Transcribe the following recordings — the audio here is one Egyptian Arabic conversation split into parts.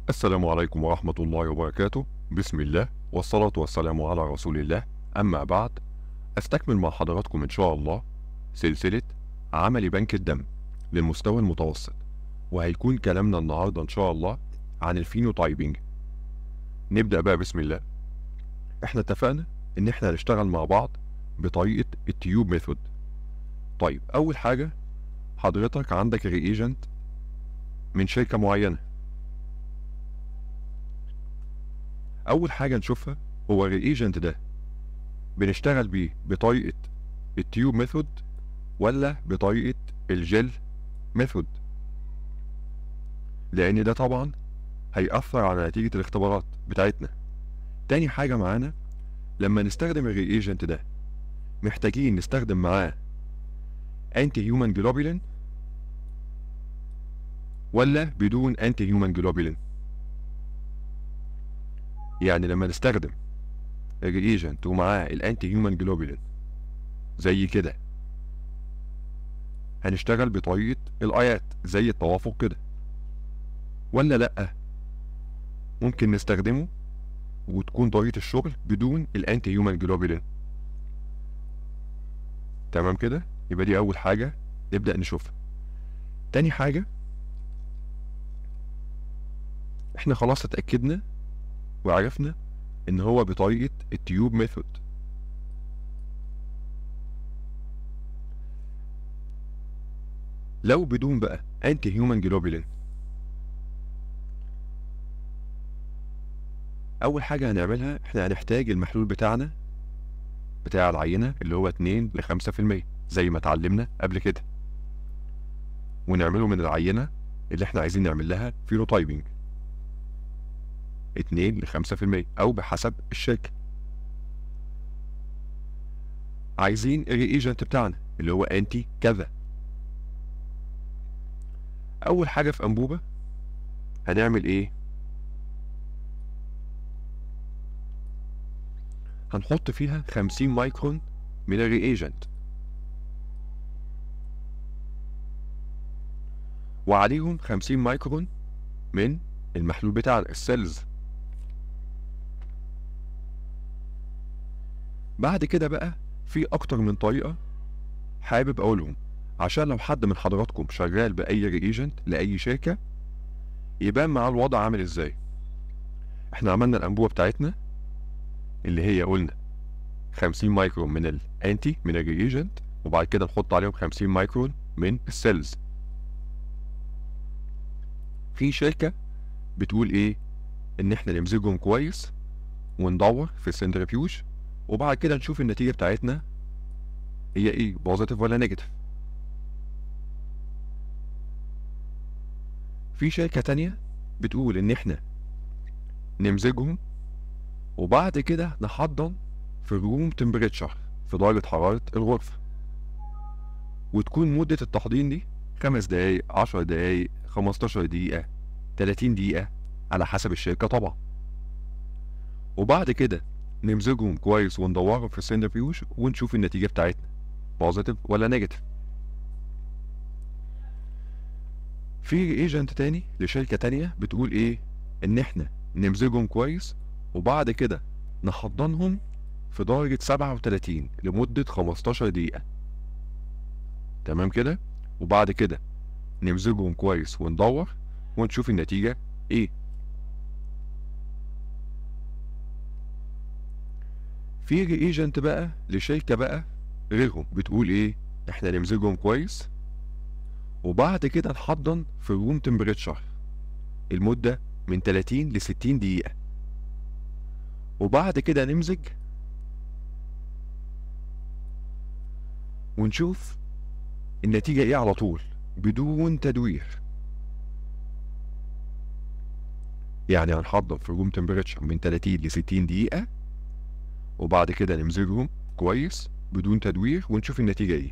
السلام عليكم ورحمة الله وبركاته بسم الله والصلاة والسلام على رسول الله أما بعد أستكمل مع حضراتكم إن شاء الله سلسلة عمل بنك الدم للمستوى المتوسط وهيكون كلامنا النهاردة إن شاء الله عن الفينوتايبنج نبدأ بقى بسم الله إحنا اتفقنا إن إحنا هنشتغل مع بعض بطريقة التيوب ميثود طيب أول حاجة حضرتك عندك رياجنت من شركة معينة اول حاجه نشوفها هو الرياجنت ده بنشتغل بيه بطريقه التيوب ميثود ولا بطريقه الجل ميثود لان ده طبعا هيأثر على نتيجه الاختبارات بتاعتنا تاني حاجه معانا لما نستخدم الرياجنت ده محتاجين نستخدم معاه انتي هيومن جلوبولين ولا بدون انتي هيومن جلوبولين يعني لما نستخدم الرياجنت ومعاه الانتي هيومن جلوبولين زي كده هنشتغل بطريقة الايات زي التوافق كده ولا لأ ممكن نستخدمه وتكون طريقة الشغل بدون الانتي هيومن جلوبولين تمام كده يبقى دي أول حاجة نبدأ نشوفها تاني حاجة احنا خلاص اتأكدنا وعرفنا ان هو بطريقة التيوب ميثود لو بدون بقى انتي هيومن جلوبولين اول حاجة هنعملها احنا هنحتاج المحلول بتاعنا بتاع العينة اللي هو اتنين لخمسة في المية زي ما اتعلمنا قبل كده ونعمله من العينة اللي احنا عايزين نعمل لها فينوتايبنج اتنين لخمسة في المية أو بحسب الشركة عايزين الرياجنت بتاعنا اللي هو انتي كذا أول حاجة في أنبوبة هنعمل إيه؟ هنحط فيها خمسين مايكرون من الرياجنت وعليهم خمسين مايكرون من المحلول بتاعنا السيلز بعد كده بقى في اكتر من طريقة حابب اقولهم عشان لو حد من حضراتكم شغال باي رياجنت لاي شركة يبان معاه الوضع عامل ازاي احنا عملنا الانبوبة بتاعتنا اللي هي قلنا خمسين مايكرون من الانتي من الرياجنت وبعد كده نحط عليهم خمسين مايكرون من السيلز في شركة بتقول ايه ان احنا نمزجهم كويس وندور في السنترفيوج وبعد كده نشوف النتيجة بتاعتنا هي ايه بوزيتيف ولا نيجاتيف في شركة تانية بتقول ان احنا نمزجهم وبعد كده نحضن في الروم تمبريتشر في درجة حرارة الغرفة وتكون مدة التحضير دي خمس دقايق عشر دقايق خمستاشر دقيقة تلاتين دقيقة على حسب الشركة طبعا وبعد كده نمزجهم كويس وندورهم في السنترفيوج ونشوف النتيجة بتاعتنا بوزيتيف ولا نيجاتيف في ايجنت تاني لشركة تانية بتقول ايه ان احنا نمزجهم كويس وبعد كده نحضنهم في درجة سبعة وتلاتين لمدة خمستاشر دقيقة تمام كده وبعد كده نمزجهم كويس وندور ونشوف النتيجة ايه في رياجنت بقى لشركة بقى غيرهم بتقول ايه احنا نمزجهم كويس وبعد كده نحضن في الروم تمبريتشر المدة من 30 ل 60 دقيقة وبعد كده نمزج ونشوف النتيجة ايه على طول بدون تدوير يعني هنحضن في الروم تمبريتشر من 30 ل 60 دقيقة وبعد كده نمزجهم كويس بدون تدوير ونشوف النتيجة ايه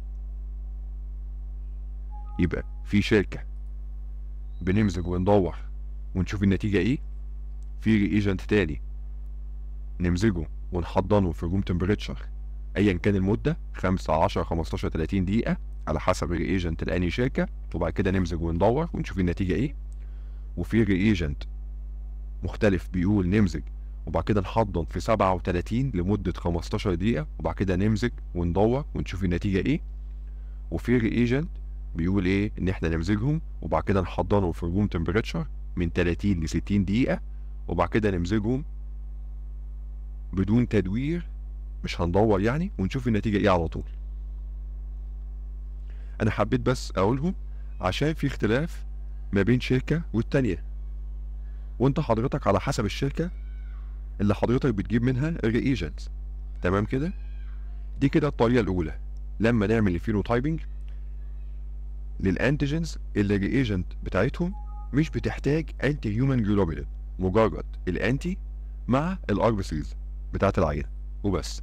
يبقى في شركة بنمزج وندور ونشوف النتيجة ايه في رياجنت تاني نمزجه ونحضنه في روم تمبريتشر ايا كان المدة خمسة عشرة خمستاشر تلاتين دقيقة على حسب الرياجنت لأني شركة وبعد كده نمزج وندور ونشوف النتيجة ايه وفي رياجنت مختلف بيقول نمزج وبعد كده نحضن في 37 لمدة 15 دقيقة وبعد كده نمزج وندور ونشوف النتيجة ايه وفي ريجنت بيقول ايه ان احنا نمزجهم وبعد كده نحضنهم في روم تمبريتشر من 30 ل 60 دقيقة وبعد كده نمزجهم بدون تدوير مش هندور يعني ونشوف النتيجة ايه على طول انا حبيت بس اقولهم عشان في اختلاف ما بين شركة والتانية وانت حضرتك على حسب الشركة اللي حضرتك بتجيب منها الريجنتس تمام كده دي كده الطريقة الأولى لما نعمل الفينوتايبنج للانتيجنز اللي الريجنت بتاعتهم مش بتحتاج انتي هيومن جلوبولين مجرد الانتي مع الار بي سيز بتاعت العينة وبس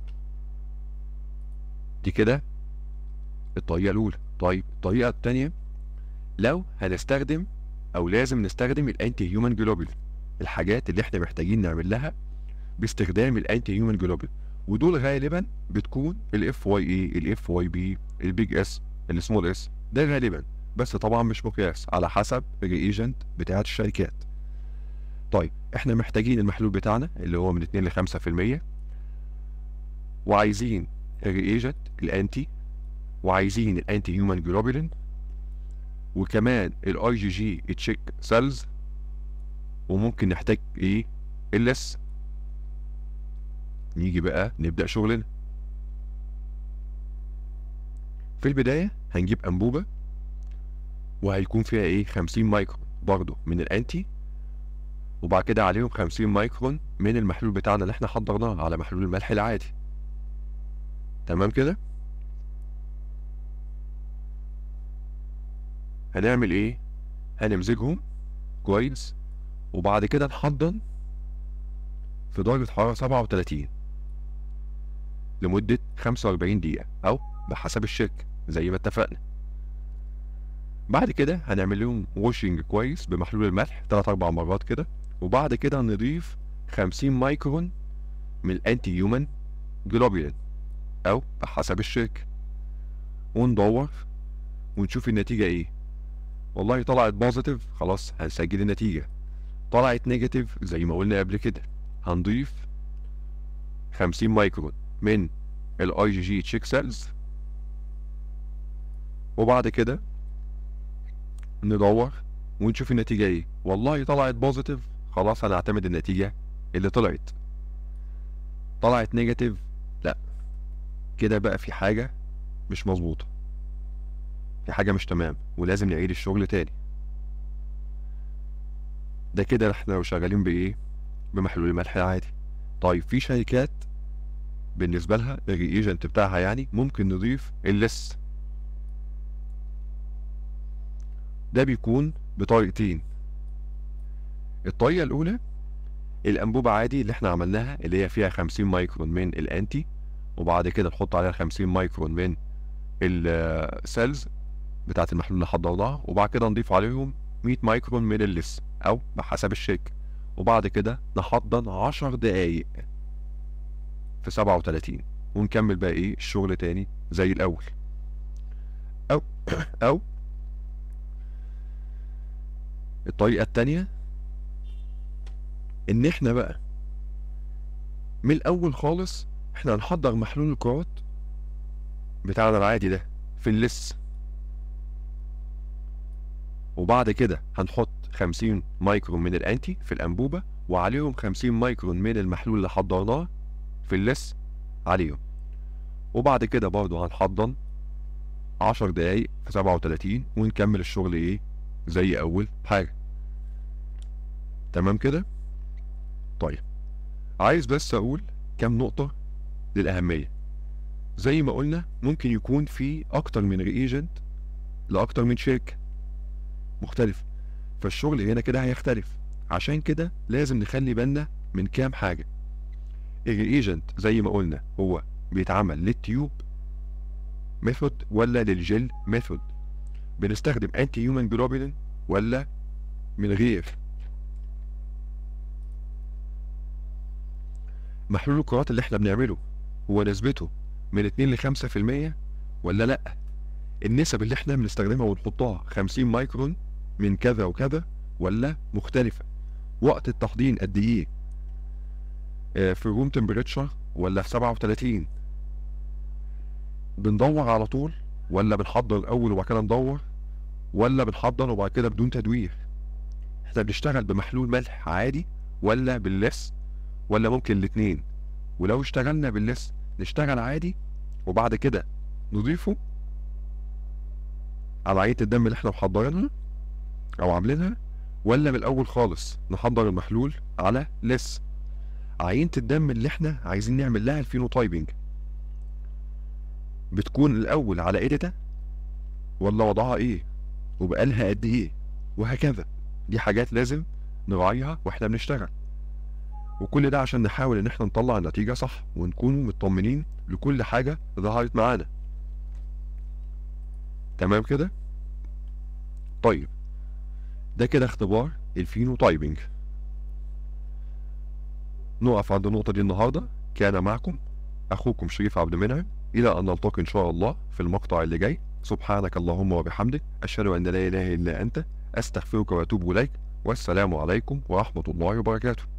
دي كده الطريقة الأولى طيب الطريقة التانية لو هنستخدم أو لازم نستخدم الأنتي هيومن جلوبولين الحاجات اللي احنا محتاجين نعمل لها باستخدام الأنتي هيومن جلوبولين ودول غالبا بتكون الاف واي اي الاف واي بي البيج اس السمول اس ده غالبا بس طبعا مش مقياس على حسب الريجنت بتاعت الشركات طيب احنا محتاجين المحلول بتاعنا اللي هو من 2 ل 5% وعايزين الريجنت الانتي وعايزين الانتي هيومن جلوبولين وكمان الاي جي جي تشيك سيلز وممكن نحتاج ايه اللس نيجي بقى نبدأ شغلنا في البداية هنجيب أنبوبة وهيكون فيها ايه 50 مايكرون برضه من الانتي وبعد كده عليهم 50 مايكرون من المحلول بتاعنا اللي احنا حضرناه على محلول الملح العادي تمام كده هنعمل ايه هنمزجهم كويس وبعد كده نحضن في درجة حرارة 37 لمدة 45 دقيقة أو بحسب الشركة زي ما اتفقنا بعد كده هنعمل لهم واشنج كويس بمحلول الملح تلات أربع مرات كده وبعد كده نضيف 50 مايكرون من الأنتي هيومن جلوبولين أو بحسب الشركة وندور ونشوف النتيجة ايه والله طلعت بوزيتيف خلاص هنسجل النتيجة طلعت نيجاتيف زي ما قلنا قبل كده هنضيف 50 مايكرون من الاي جي جي تشيك سيلز وبعد كده ندور ونشوف النتيجة ايه والله طلعت بوزيتيف خلاص هنعتمد النتيجة اللي طلعت طلعت نيجاتيف لا كده بقى في حاجة مش مظبوطة في حاجة مش تمام ولازم نعيد الشغل تاني ده كده احنا لو شغالين بايه بمحلول الملح العادي طيب في شركات بالنسبة لها الريجنت بتاعها يعني ممكن نضيف اللس ده بيكون بطريقتين الطريقة الأولى الأنبوبة عادي اللي احنا عملناها اللي هي فيها 50 مايكرون من الأنتي وبعد كده نحط عليها 50 مايكرون من السيلز بتاعة المحلول اللي حضرناها وبعد كده نضيف عليهم 100 مايكرون من اللس أو بحسب الشركة وبعد كده نحضن 10 دقايق في 37 ونكمل بقى ايه الشغل تاني زي الأول أو أو الطريقة التانية إن إحنا بقى من الأول خالص إحنا هنحضر محلول الكرات بتاعنا العادي ده في اللس وبعد كده هنحط 50 مايكرون من الأنتي في الأنبوبة وعليهم 50 مايكرون من المحلول اللي حضرناه في اللس عليهم وبعد كده برضه هنحضن 10 دقايق في 37 ونكمل الشغل ايه زي أول حاجة تمام كده طيب عايز بس اقول كام نقطة للأهمية زي ما قلنا ممكن يكون في أكتر من ريجنت لأكتر من شركة مختلف فالشغل هنا كده هيختلف عشان كده لازم نخلي بالنا من كام حاجة الريجنت زي ما قلنا هو بيتعمل للتيوب ميثود ولا للجل ميثود بنستخدم انتي هيومن جلوبولين ولا من غير محلول الكرات اللي احنا بنعمله هو نسبته من 2 ل 5% ولا لا النسب اللي احنا بنستخدمها ونحطها 50 مايكرون من كذا وكذا ولا مختلفة وقت التحضير قد ايه آه، في روم تمبريتشر ولا في 37 بندور على طول ولا بنحضر الاول وبعد كده ندور ولا بنحضر وبعد كده بدون تدوير احنا بنشتغل بمحلول ملح عادي ولا باللس ولا ممكن الاتنين ولو اشتغلنا باللس نشتغل عادي وبعد كده نضيفه على عينة الدم اللي احنا محضرينها او عاملينها ولا من الاول خالص نحضر المحلول على لس عينة الدم اللي احنا عايزين نعمل لها الفينوتايبنج بتكون الاول على ايديتا ولا وضعها ايه وبقالها قد ايه وهكذا دي حاجات لازم نراعيها واحنا بنشتغل وكل ده عشان نحاول ان احنا نطلع النتيجة صح ونكون مطمنين لكل حاجة ظهرت معانا تمام كده طيب ده كده اختبار الفينوتايبنج نقف عند النقطة دي النهاردة كان معكم أخوكم شريف عبد المنعم إلى أن نلتقي إن شاء الله في المقطع اللي جاي سبحانك اللهم وبحمدك أشهد أن لا إله إلا أنت أستغفرك وأتوب إليك والسلام عليكم ورحمة الله وبركاته